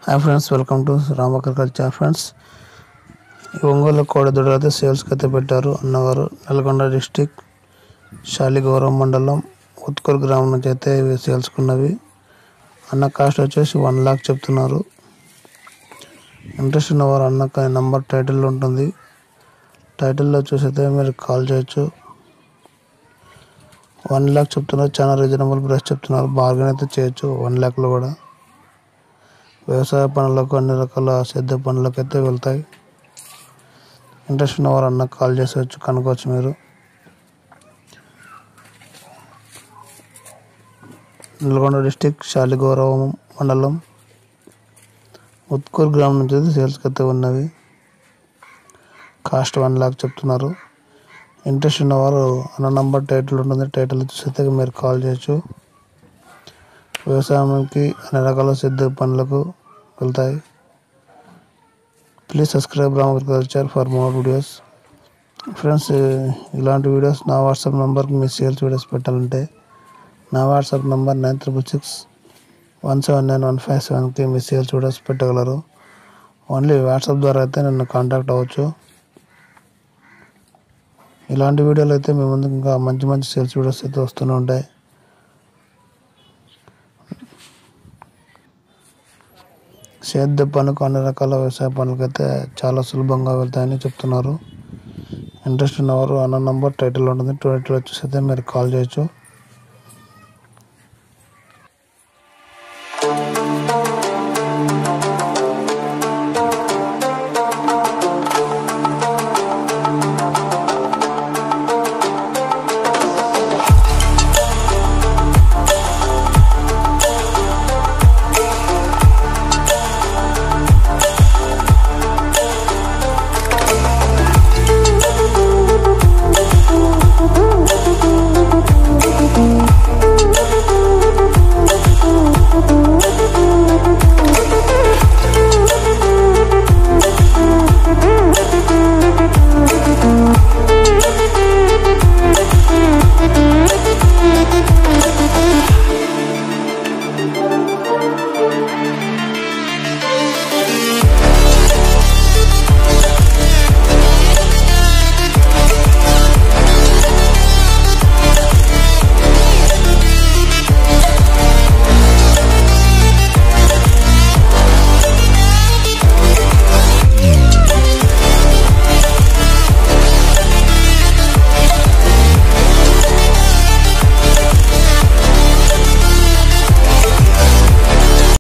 hi friends welcome to Ram agriculture friends ఈ ఒంగోలు కోడెదూడలు అయితే సేల్స్కి అయితే పెట్టారు అన్నగారు నల్గొండ డిస్టిక్ శాలిగౌరవం మండలం ఉత్కూరు గ్రామం నుంచి అయితే ఇవి సేల్స్కున్నవి అన్న కాస్ట్ వచ్చేసి వన్ లాక్ చెప్తున్నారు ఇంట్రెస్ట్ ఉన్నవారు అన్నకు నంబర్ టైటిల్లో ఉంటుంది టైటిల్లో చూసి అయితే మీరు కాల్ చేయొచ్చు వన్ ల్యాక్ చెప్తున్నారు చాలా రీజనబుల్ ప్రైస్ చెప్తున్నారు బార్గెన్ అయితే చేయొచ్చు వన్ ల్యాక్లో కూడా వ్యవసాయ పనులకు అన్ని రకాల సేద్య పనులకు అయితే వెళ్తాయి ఇంట్రెస్ట్ ఉన్నవారు అన్న కాల్ చేసేవచ్చు కనుక్కోవచ్చు మీరు నల్గొండ డిస్టిక్ శాలిగౌరవం మండలం ఉత్కూరు గ్రామం నుంచి అయితే సేల్స్కి అయితే ఉన్నవి కాస్ట్ వన్ లాక్ చెప్తున్నారు ఇంట్రెస్ట్ ఉన్నవారు అన్న నంబర్ టైటిల్ ఉంటుంది టైటిల్ చూస్తే మీరు కాల్ చేయొచ్చు వ్యవసాయంకి అన్ని రకాల సిద్ధ పనులకు వెళ్తాయి please subscribe Ram agriculture for more videos friends ఇలాంటి వీడియోస్ నా వాట్సాప్ నెంబర్కి మీ సేల్స్ వీడియోస్ పెట్టాలంటే నా WhatsApp number nine triple six one seven nine one five సెవెన్కి మీ సేల్స్ వీడియోస్ పెట్టగలరు ఓన్లీ వాట్సాప్ ద్వారా అయితే నన్ను కాంటాక్ట్ అవ్వచ్చు ఇలాంటి వీడియోలు అయితే మీ ముందుకు ఇంకా మంచి మంచి సేల్స్ వీడియోస్ అయితే వస్తూనే ఉంటాయి సేద్య పనులకు అన్ని రకాల వ్యవసాయ పనులకు అయితే చాలా సులభంగా వెళ్తాయని చెప్తున్నారు ఇంట్రెస్ట్ ఉన్నవారు అన్న నంబర్ టైటిల్ ఉంటుంది టైటిల్ వచ్చేసి అయితే మీరు కాల్ చేయొచ్చు